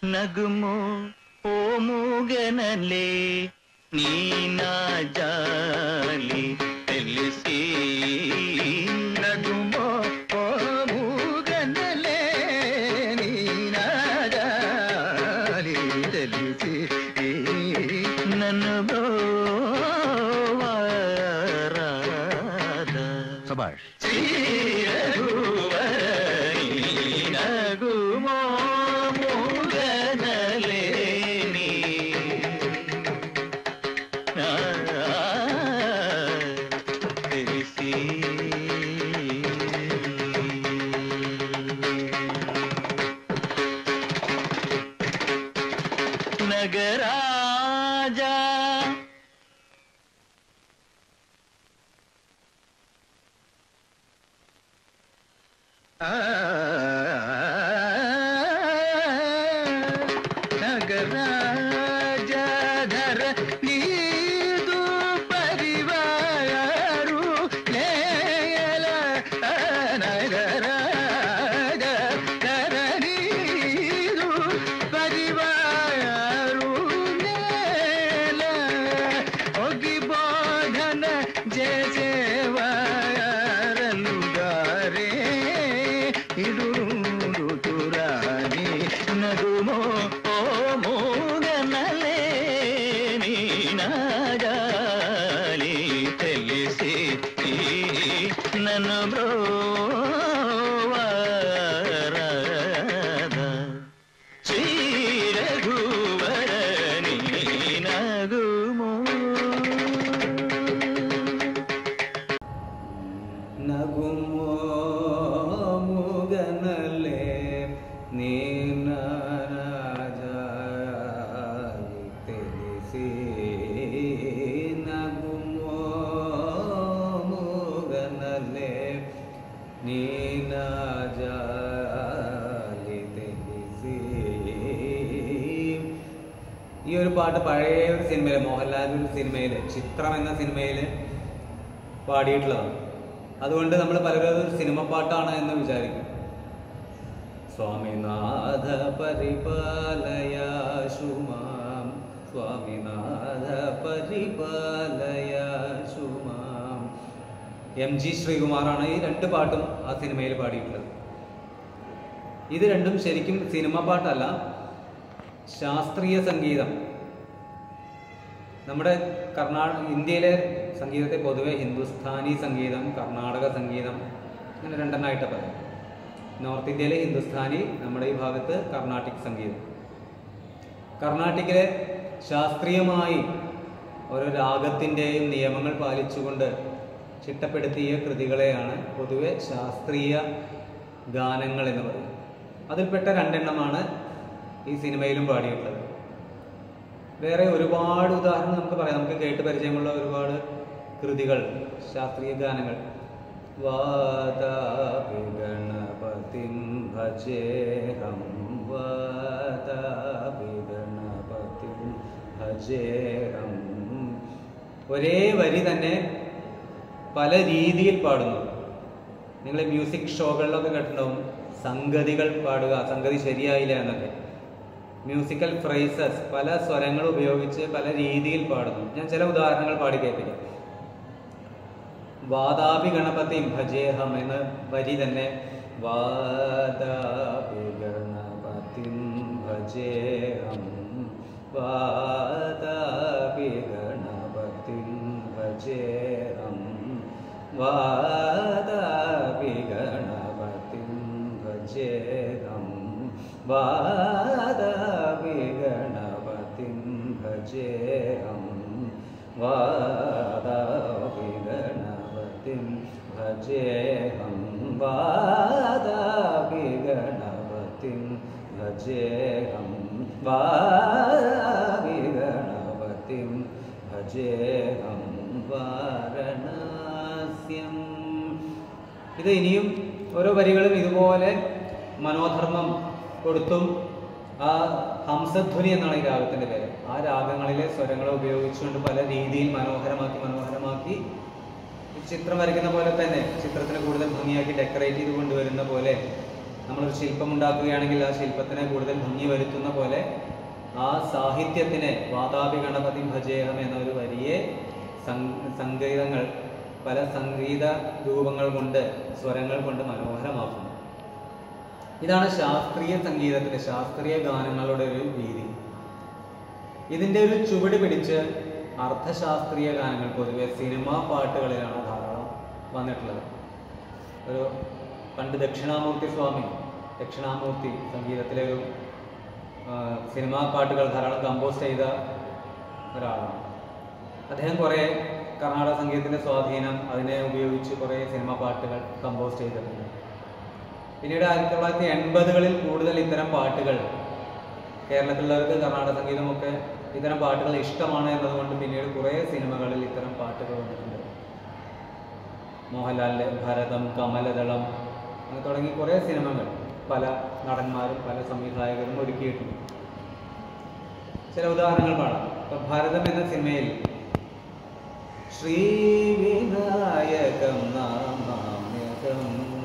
నగుము ఓ మూగనలే నీ నా జాలి తెలిసి నగుమో ఓ మూగనలే నీ నా జాలి తెలిసి నన్ను బ్రోవారాదా സബാഷ് నగుమో మూగనలేని నా తెలిసి నగరాజా నగరాజధర నీదు పరివారు నేల నగరాజధర నీదు పరివారు నేల ఒగి బోధన చేసేవారలుగారే ఇడురుతురాని నగుమో ఓ మూగనలేని నాగాలి తెలిసి నన్ను బ్రోవారాదా శ్రీరఘువరని నగుమో ನಗುಮೋ ಮುಗನಲೆ ನೀನಾಜಾಲಿ ತಿಳಿಸಿ ನಗುಮೋ ಮುಗನಲೆ നീനാജാലി തെളിസി. ഈ ഒരു പാട്ട് പഴയ ഒരു സിനിമയില് മോഹൻലാലിന്റെ ഒരു സിനിമയില് ചിത്രം എന്ന സിനിമയില് പാടിയിട്ടുള്ളതാണ് അതുകൊണ്ട് നമ്മൾ പലരും അതൊരു സിനിമ പാട്ടാണ് എന്ന് വിചാരിക്കും സ്വാമിനാഥ പരിപാലയാശുമാം സ്വാമിനാഥ പരിപാലയാശുമാം എം ജി ശ്രീകുമാറാണ് ഈ രണ്ട് പാട്ടും ആ സിനിമയിൽ പാടിയിട്ടുള്ളത് ഇത് രണ്ടും ശരിക്കും സിനിമ പാട്ടല്ല ശാസ്ത്രീയ സംഗീതം നമ്മുടെ കർണാടക ഇന്ത്യയിലെ സംഗീതത്തെ പൊതുവെ ഹിന്ദുസ്ഥാനി സംഗീതം കർണാടക സംഗീതം അങ്ങനെ രണ്ടെണ്ണമായിട്ട് പറയാം നോർത്ത് ഇന്ത്യയിലെ ഹിന്ദുസ്ഥാനി നമ്മുടെ ഈ ഭാഗത്ത് കർണാട്ടിക് സംഗീതം കർണാട്ടിക്കിലെ ശാസ്ത്രീയമായി ഓരോ രാഗത്തിൻ്റെയും നിയമങ്ങൾ പാലിച്ചുകൊണ്ട് ചിട്ടപ്പെടുത്തിയ കൃതികളെയാണ് പൊതുവെ ശാസ്ത്രീയ ഗാനങ്ങൾ എന്ന് പറയുന്നത് അതിൽപ്പെട്ട രണ്ടെണ്ണമാണ് ഈ സിനിമയിലും പാടിയിട്ടുള്ളത് വേറെ ഒരുപാട് ഉദാഹരണം നമുക്ക് പറയാം നമുക്ക് കേട്ട് പരിചയമുള്ള ഒരുപാട് കൃതികൾ ശാസ്ത്രീയ ഗാനങ്ങൾ വാതാപി ഗണപതിം ഭജേഹം വാതാപി ഗണപതിം ഭജേഹം ഒരേ വരി തന്നെ പല രീതിയിൽ പാടുന്നു നിങ്ങൾ മ്യൂസിക് ഷോകളിലൊക്കെ കേട്ടിട്ടുണ്ടാവും സംഗതികൾ പാടുക സംഗതി ശരിയായില്ല എന്നൊക്കെ മ്യൂസിക്കൽ ഫ്രേസസ് പല സ്വരങ്ങൾ ഉപയോഗിച്ച് പല രീതിയിൽ പാടുന്നു ഞാൻ ചില ഉദാഹരണങ്ങൾ പാടി കേൾപ്പിക്കാം വാതാപി ഗണപതി ഭജേഹം എന്ന വരി തന്നെ വാതാപി ഗണപതി ഭജേഹം വാതാപി ഗണപതി ഭജേഹം വാതാപി ഗണപതി ഭജേഹം വാദാപി ഗണപതിം ഭജേഹം വാദാപി ഗണപതിം ഭജേഹം വാദാപി ഗണപതിം ഭജേഹം വാദാപി ഗണപതിം ഭജേഹം വാരണാസ്യം ഇത് ഇനിയും ഓരോ വരികളും ഇതുപോലെ മനോധർമ്മം കൊടുത്തും ആ ഹംസധ്വനി എന്നാണ് ഈ രാഗത്തിന്റെ പേര് ആ രാഗങ്ങളിലെ സ്വരങ്ങളെ ഉപയോഗിച്ചുകൊണ്ട് പല രീതിയിൽ മനോഹരമാക്കി മനോഹരമാക്കി ഈ ചിത്രം വരയ്ക്കുന്ന പോലെ തന്നെ ചിത്രത്തിന് കൂടുതൽ ഭംഗിയാക്കി ഡെക്കറേറ്റ് ചെയ്ത് കൊണ്ടുവരുന്ന പോലെ നമ്മളൊരു ശില്പം ഉണ്ടാക്കുകയാണെങ്കിൽ ആ ശില്പത്തിനെ കൂടുതൽ ഭംഗി വരുത്തുന്ന പോലെ ആ സാഹിത്യത്തിനെ വാതാപി ഗണപതി ഭജേഹം എന്ന ഒരു വലിയ സംഗീതങ്ങൾ പല സംഗീത രൂപങ്ങൾ കൊണ്ട് സ്വരങ്ങൾ കൊണ്ട് മനോഹരമാക്കുന്നു ഇതാണ് ശാസ്ത്രീയ സംഗീതത്തിന്റെ ശാസ്ത്രീയ ഗാനങ്ങളുടെ ഒരു രീതി ഇതിന്റെ ഒരു ചുവട് പിടിച്ച് അർത്ഥശാസ്ത്രീയ ഗാനങ്ങൾ പൊതുവെ സിനിമാ പാട്ടുകളിലാണ് ധാരാളം വന്നിട്ടുള്ളത് ഒരു പണ്ട് ദക്ഷിണാമൂർത്തി സ്വാമി ദക്ഷിണാമൂർത്തി സംഗീതത്തിലെ ഒരു ആ, സിനിമാ പാട്ടുകൾ ധാരാളം കമ്പോസ് ചെയ്ത ഒരാളാണ് അദ്ദേഹം കുറേ കർണാടക സംഗീതത്തിന്റെ സ്വാധീനം അതിനെ ഉപയോഗിച്ച് കുറേ സിനിമാ പാട്ടുകൾ കമ്പോസ് ചെയ്തിട്ടുണ്ട് പിന്നീട് ആയിരത്തി തൊള്ളായിരത്തി എൺപതുകളിൽ കൂടുതൽ ഇത്തരം പാട്ടുകൾ കേരളത്തിലുള്ളവർക്ക് കർണാടക സംഗീതമൊക്കെ ഇത്തരം പാട്ടുകൾ ഇഷ്ടമാണ് എന്നതുകൊണ്ട് പിന്നീട് കുറേ സിനിമകളിൽ ഇത്തരം പാട്ടുകൾ വന്നിട്ടുണ്ട് മോഹൻലാലിന്റെ ഭരതം കമലദളം അങ്ങനെ തുടങ്ങി കുറേ സിനിമകൾ പല നടന്മാരും പല സംവിധായകരും ഒരുക്കിയിട്ടുണ്ട് ചില ഉദാഹരണങ്ങൾ പാടാം ഇപ്പൊ ഭാരതം എന്ന സിനിമയിൽ ശ്രീവിനായകം നാമാമ്യകം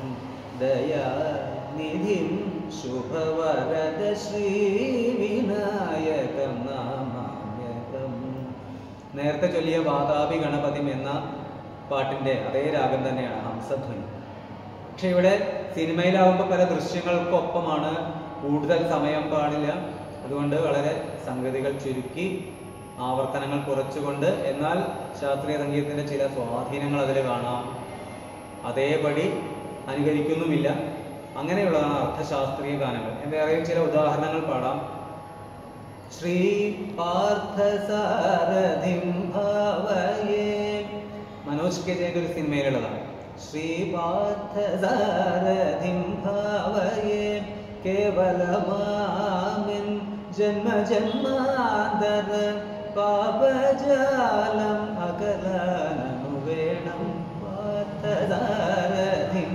ദയാനിധിം ശുഭവരദ ശ്രീവിനായകം നാമാമ്യകം നേരത്തെ ചൊല്ലിയ വാതാപി ഗണപതിം എന്ന പാട്ടിന്റെ അതേ രാഗം തന്നെയാണ് ഹംസധ്വനി പക്ഷെ ഇവിടെ സിനിമയിലാവുമ്പോൾ പല ദൃശ്യങ്ങൾക്കൊപ്പമാണ് കൂടുതൽ സമയം പാടില്ല അതുകൊണ്ട് വളരെ സംഗതികൾ ചുരുക്കി ആവർത്തനങ്ങൾ കുറച്ചുകൊണ്ട് എന്നാൽ ശാസ്ത്രീയ സംഗീതത്തിന്റെ ചില സ്വാധീനങ്ങൾ അതിൽ കാണാം അതേപടി അനുകരിക്കുന്നുമില്ല അങ്ങനെയുള്ളതാണ് അർത്ഥശാസ്ത്രീയ ഗാനങ്ങൾ വേറെയും ചില ഉദാഹരണങ്ങൾ പാടാം ശ്രീ പാർത്ഥസാരഥിം ഭാവയേ മനോജ് കെ ജയന്റെ ഒരു സിനിമയിലുള്ളതാണ് ശ്രീ പാർത്ഥസാരഥിം ഭാവയേ കേവലമാമിൻ ജന്മ ജന്മാന്തര പാപജാലം അകലാനു വേണം പാർത്ഥസാരഥിം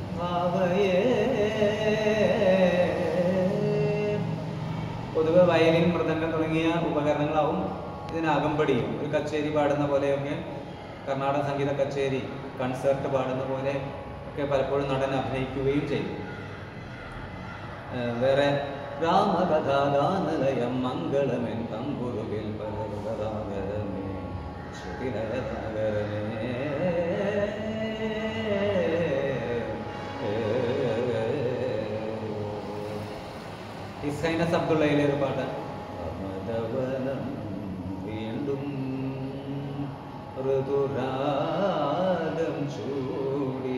ഭാവയേ പൊതുവെ വയലിൻ മൃദംഗം തുടങ്ങിയ ഉപകരണങ്ങളാവും ഇതിന് അകമ്പടിയും ഒരു കച്ചേരി പാടുന്ന പോലെയൊക്കെ കർണാടക സംഗീത കച്ചേരി കൺസേർട്ട് പാടുന്ന പോലെ ഒക്കെ പലപ്പോഴും നടൻ അഭിനയിക്കുകയും ചെയ്യും ഏഹ് വേറെ രാമകഥാഗാനലയം മംഗളമെൻ തമ്പുരുവിൽ പലരുഗതാഗരമേ ശ്രുതിലയതാഗരമേ ഹിസൈനസ് അബ്ദുള്ളയിലെ ഒരു പാട്ട് അമരവനം വീണ്ടും ഋതുരാഗം ചൂടി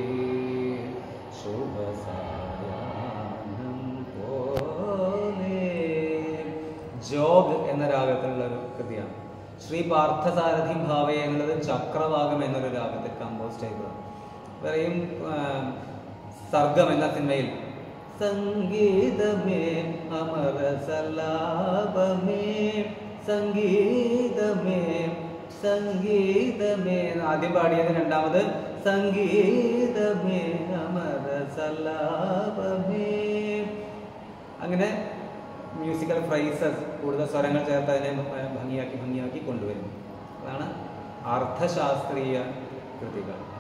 ശുഭസായാഹ്നം പോലെ ജോഗ് എന്ന രാഗത്തിലുള്ള ഒരു കൃതിയാണ് ശ്രീ പാർത്ഥസാരഥി ഭാവയ എന്നുള്ളത് ചക്രവാകം എന്നൊരു രാഗത്തിൽ കമ്പോസ് ചെയ്തതാണ് വേറെയും ആ, സർഗം എന്ന സിനിമയിൽ സംഗീതമേ അമര സലാപമേ സംഗീതമേ സംഗീതമേ എന്ന് ആദ്യം പാടിയത് രണ്ടാമത് സംഗീതമേ അമര സലാപമേ അങ്ങനെ മ്യൂസിക്കൽ ഫ്രൈസസ് കൂടുതൽ സ്വരങ്ങൾ ചേർത്ത് അതിനെ ഭംഗിയാക്കി ഭംഗിയാക്കി കൊണ്ടുവരും അതാണ് അർത്ഥശാസ്ത്രീയ കൃതികൾ